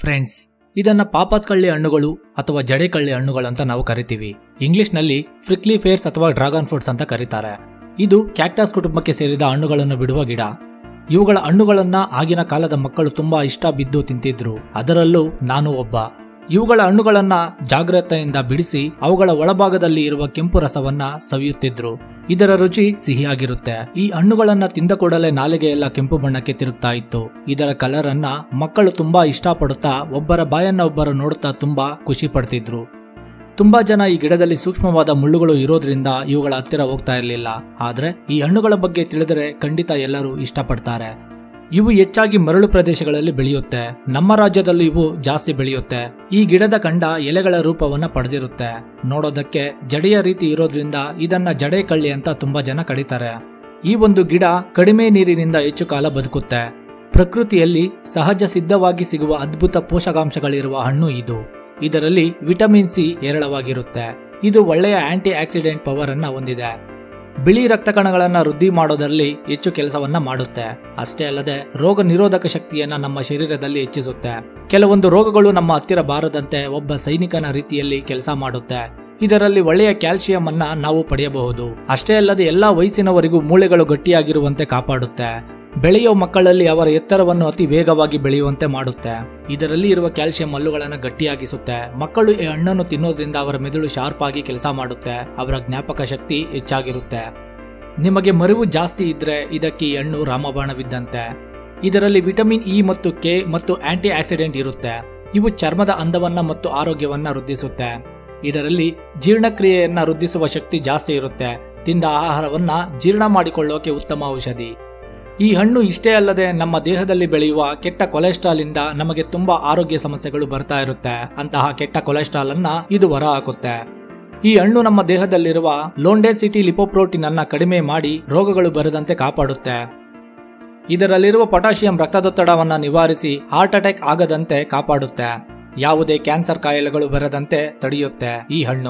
friends ಇದನ್ನ ಪಾಪಸ್ ಕಳ್ಳಿ ಹಣ್ಣುಗಳು ಅಥವಾ ಜಡೆ ಕಳ್ಳಿ ಹಣ್ಣುಗಳು ಅಂತ ನಾವು ಕರಿತೀವಿ ಇಂಗ್ಲಿಷ್ನಲ್ಲಿ ಫ್ರಿಕ್ಲಿ ಫೇರ್ಸ್ ಅಥವಾ ಡ್ರಾಗನ್ ಫ್ರೂಟ್ಸ್ ಅಂತ ಕರೀತಾರೆ ಇದು ಕ್ಯಾಕ್ಟಸ್ ಕುಟುಂಬಕ್ಕೆ ಸೇರಿದ ಹಣ್ಣುಗಳನ್ನು ಬಿಡುವ ಗಿಡ ಇವುಗಳ ಹಣ್ಣುಗಳನ್ನ ಆಗಿನ ಕಾಲದ ಮಕ್ಕಳು ತುಂಬಾ ಇಷ್ಟ ಬಿದ್ದು ತಿಂತಿದ್ರು ಅದರಲ್ಲೂ ನಾನು ಒಬ್ಬ ಇವುಗಳ ಹಣ್ಣುಗಳನ್ನ ಜಾಗ್ರತೆಯಿಂದ ಬಿಡಿಸಿ ಅವುಗಳ ಒಳಭಾಗದಲ್ಲಿ ಇರುವ ಕೆಂಪು ರಸವನ್ನ ಸವಿಯುತ್ತಿದ್ರು ಇದರ ರುಚಿ ಸಿಹಿಯಾಗಿರುತ್ತೆ ಈ ಹಣ್ಣುಗಳನ್ನ ತಿಂದ ಕೂಡಲೇ ನಾಲಿಗೆ ಎಲ್ಲ ಕೆಂಪು ಬಣ್ಣಕ್ಕೆ ತಿರುಗ್ತಾ ಇತ್ತು ಇದರ ಕಲರ್ ಅನ್ನ ಮಕ್ಕಳು ತುಂಬಾ ಇಷ್ಟಪಡುತ್ತಾ ಒಬ್ಬರ ಬಾಯನ್ನ ಒಬ್ಬರು ನೋಡುತ್ತಾ ತುಂಬಾ ಖುಷಿ ಪಡ್ತಿದ್ರು ತುಂಬಾ ಜನ ಈ ಗಿಡದಲ್ಲಿ ಸೂಕ್ಷ್ಮವಾದ ಮುಳ್ಳುಗಳು ಇರೋದ್ರಿಂದ ಇವುಗಳ ಹತ್ತಿರ ಹೋಗ್ತಾ ಇರಲಿಲ್ಲ ಆದ್ರೆ ಈ ಹಣ್ಣುಗಳ ಬಗ್ಗೆ ತಿಳಿದರೆ ಖಂಡಿತ ಎಲ್ಲರೂ ಇಷ್ಟಪಡ್ತಾರೆ ಇವು ಹೆಚ್ಚಾಗಿ ಮರಳು ಪ್ರದೇಶಗಳಲ್ಲಿ ಬೆಳೆಯುತ್ತೆ ನಮ್ಮ ರಾಜ್ಯದಲ್ಲೂ ಇವು ಜಾಸ್ತಿ ಬೆಳೆಯುತ್ತೆ ಈ ಗಿಡದ ಕಂಡ ಎಲೆಗಳ ರೂಪವನ್ನ ಪಡೆದಿರುತ್ತೆ ನೋಡೋದಕ್ಕೆ ಜಡೆಯ ರೀತಿ ಇರೋದ್ರಿಂದ ಇದನ್ನ ಜಡೆ ಕಳ್ಳಿ ಅಂತ ತುಂಬಾ ಜನ ಕಡಿತಾರೆ ಈ ಒಂದು ಗಿಡ ಕಡಿಮೆ ನೀರಿನಿಂದ ಹೆಚ್ಚು ಕಾಲ ಬದುಕುತ್ತೆ ಪ್ರಕೃತಿಯಲ್ಲಿ ಸಹಜ ಸಿದ್ಧವಾಗಿ ಸಿಗುವ ಅದ್ಭುತ ಪೋಷಕಾಂಶಗಳಿರುವ ಹಣ್ಣು ಇದು ಇದರಲ್ಲಿ ವಿಟಮಿನ್ ಸಿ ಹೇರಳವಾಗಿರುತ್ತೆ ಇದು ಒಳ್ಳೆಯ ಆಂಟಿ ಆಕ್ಸಿಡೆಂಟ್ ಪವರ್ ಅನ್ನ ಹೊಂದಿದೆ ಬಿಳಿ ರಕ್ತ ಕಣಗಳನ್ನ ವೃದ್ಧಿ ಮಾಡೋದರಲ್ಲಿ ಹೆಚ್ಚು ಕೆಲಸವನ್ನ ಮಾಡುತ್ತೆ ಅಷ್ಟೇ ಅಲ್ಲದೆ ರೋಗ ನಿರೋಧಕ ಶಕ್ತಿಯನ್ನ ನಮ್ಮ ಶರೀರದಲ್ಲಿ ಹೆಚ್ಚಿಸುತ್ತೆ ಕೆಲವೊಂದು ರೋಗಗಳು ನಮ್ಮ ಹತ್ತಿರ ಬಾರದಂತೆ ಒಬ್ಬ ಸೈನಿಕನ ರೀತಿಯಲ್ಲಿ ಕೆಲಸ ಮಾಡುತ್ತೆ ಇದರಲ್ಲಿ ಒಳ್ಳೆಯ ಕ್ಯಾಲ್ಸಿಯಂ ಅನ್ನ ನಾವು ಪಡೆಯಬಹುದು ಅಷ್ಟೇ ಅಲ್ಲದೆ ಎಲ್ಲಾ ವಯಸ್ಸಿನವರಿಗೂ ಮೂಳೆಗಳು ಗಟ್ಟಿಯಾಗಿರುವಂತೆ ಕಾಪಾಡುತ್ತೆ ಬೆಳೆಯುವ ಮಕ್ಕಳಲ್ಲಿ ಅವರ ಎತ್ತರವನ್ನು ಅತಿ ವೇಗವಾಗಿ ಬೆಳೆಯುವಂತೆ ಮಾಡುತ್ತೆ ಇದರಲ್ಲಿ ಇರುವ ಕ್ಯಾಲ್ಸಿಯಂ ಹಲ್ಲುಗಳನ್ನು ಗಟ್ಟಿಯಾಗಿಸುತ್ತೆ ಮಕ್ಕಳು ಈ ಹಣ್ಣನ್ನು ತಿನ್ನೋದ್ರಿಂದ ಅವರ ಮೆದುಳು ಶಾರ್ಪ್ ಆಗಿ ಕೆಲಸ ಮಾಡುತ್ತೆ ಅವರ ಜ್ಞಾಪಕ ಶಕ್ತಿ ಹೆಚ್ಚಾಗಿರುತ್ತೆ ನಿಮಗೆ ಮರಿವು ಜಾಸ್ತಿ ಇದ್ರೆ ಇದಕ್ಕೆ ಈ ಹಣ್ಣು ರಾಮಬಾಣವಿದ್ದಂತೆ ಇದರಲ್ಲಿ ವಿಟಮಿನ್ ಇ ಮತ್ತು ಕೆ ಮತ್ತು ಆಂಟಿ ಆಕ್ಸಿಡೆಂಟ್ ಇರುತ್ತೆ ಇವು ಚರ್ಮದ ಅಂದವನ್ನ ಮತ್ತು ಆರೋಗ್ಯವನ್ನ ವೃದ್ಧಿಸುತ್ತೆ ಇದರಲ್ಲಿ ಜೀರ್ಣಕ್ರಿಯೆಯನ್ನ ವೃದ್ಧಿಸುವ ಶಕ್ತಿ ಜಾಸ್ತಿ ಇರುತ್ತೆ ತಿಂದ ಆಹಾರವನ್ನ ಜೀರ್ಣ ಮಾಡಿಕೊಳ್ಳೋಕೆ ಉತ್ತಮ ಔಷಧಿ ಈ ಹಣ್ಣು ಇಷ್ಟೇ ಅಲ್ಲದೆ ನಮ್ಮ ದೇಹದಲ್ಲಿ ಬೆಳೆಯುವ ಕೆಟ್ಟ ಕೊಲೆಸ್ಟ್ರಾಲ್ ಇಂದ ನಮಗೆ ತುಂಬಾ ಆರೋಗ್ಯ ಸಮಸ್ಯೆಗಳು ಬರ್ತಾ ಇರುತ್ತೆ ಅಂತಹ ಕೆಟ್ಟ ಕೊಲೆಸ್ಟ್ರಾಲ್ ಅನ್ನ ಇದು ಹೊರ ಹಾಕುತ್ತೆ ಈ ಹಣ್ಣು ನಮ್ಮ ದೇಹದಲ್ಲಿರುವ ಲೋಂಡೆಸಿಟಿ ಲಿಪೋಪ್ರೋಟೀನ್ ಅನ್ನ ಕಡಿಮೆ ಮಾಡಿ ರೋಗಗಳು ಬರದಂತೆ ಕಾಪಾಡುತ್ತೆ ಇದರಲ್ಲಿರುವ ಪೊಟ್ಯಾಷಿಯಂ ರಕ್ತದೊತ್ತಡವನ್ನ ನಿವಾರಿಸಿ ಹಾರ್ಟ್ ಅಟ್ಯಾಕ್ ಆಗದಂತೆ ಕಾಪಾಡುತ್ತೆ ಯಾವುದೇ ಕ್ಯಾನ್ಸರ್ ಕಾಯಿಲೆಗಳು ಬರದಂತೆ ತಡೆಯುತ್ತೆ ಈ ಹಣ್ಣು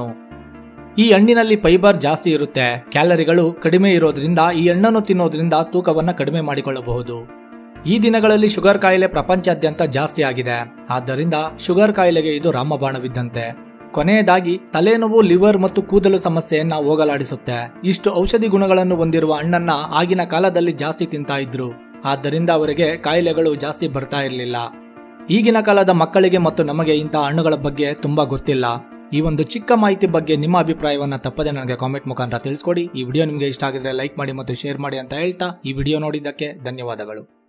ಈ ಹಣ್ಣಿನಲ್ಲಿ ಫೈಬರ್ ಜಾಸ್ತಿ ಇರುತ್ತೆ ಕ್ಯಾಲರಿಗಳು ಕಡಿಮೆ ಇರೋದ್ರಿಂದ ಈ ಹಣ್ಣನ್ನು ತಿನ್ನೋದ್ರಿಂದ ತೂಕವನ್ನ ಕಡಿಮೆ ಮಾಡಿಕೊಳ್ಳಬಹುದು ಈ ದಿನಗಳಲ್ಲಿ ಶುಗರ್ ಕಾಯಿಲೆ ಪ್ರಪಂಚಾದ್ಯಂತ ಜಾಸ್ತಿ ಆಗಿದೆ ಆದ್ದರಿಂದ ಶುಗರ್ ಕಾಯಿಲೆಗೆ ಇದು ರಾಮಬಾಣವಿದ್ದಂತೆ ಕೊನೆಯದಾಗಿ ತಲೆನೋವು ಲಿವರ್ ಮತ್ತು ಕೂದಲು ಸಮಸ್ಯೆಯನ್ನ ಹೋಗಲಾಡಿಸುತ್ತೆ ಇಷ್ಟು ಔಷಧಿ ಗುಣಗಳನ್ನು ಹೊಂದಿರುವ ಹಣ್ಣನ್ನ ಆಗಿನ ಕಾಲದಲ್ಲಿ ಜಾಸ್ತಿ ತಿಂತಾ ಇದ್ರು ಆದ್ದರಿಂದ ಅವರಿಗೆ ಕಾಯಿಲೆಗಳು ಜಾಸ್ತಿ ಬರ್ತಾ ಇರಲಿಲ್ಲ ಈಗಿನ ಕಾಲದ ಮಕ್ಕಳಿಗೆ ಮತ್ತು ನಮಗೆ ಇಂತಹ ಹಣ್ಣುಗಳ ಬಗ್ಗೆ ತುಂಬಾ ಗೊತ್ತಿಲ್ಲ ಈ ಒಂದು ಚಿಕ್ಕ ಮಾಹಿತಿ ಬಗ್ಗೆ ನಿಮ್ಮ ಅಭಿಪ್ರಾಯವನ್ನ ತಪ್ಪದೆ ನನಗೆ ಕಾಮೆಂಟ್ ಮುಖಾಂತರ ತಿಳಿಸ್ಕೊಡಿ ಈ ವಿಡಿಯೋ ನಿಮಗೆ ಇಷ್ಟ ಆಗಿದ್ರೆ ಲೈಕ್ ಮಾಡಿ ಮತ್ತು ಶೇರ್ ಮಾಡಿ ಅಂತ ಹೇಳ್ತಾ ಈ ವಿಡಿಯೋ ನೋಡಿದ್ದಕ್ಕೆ ಧನ್ಯವಾದಗಳು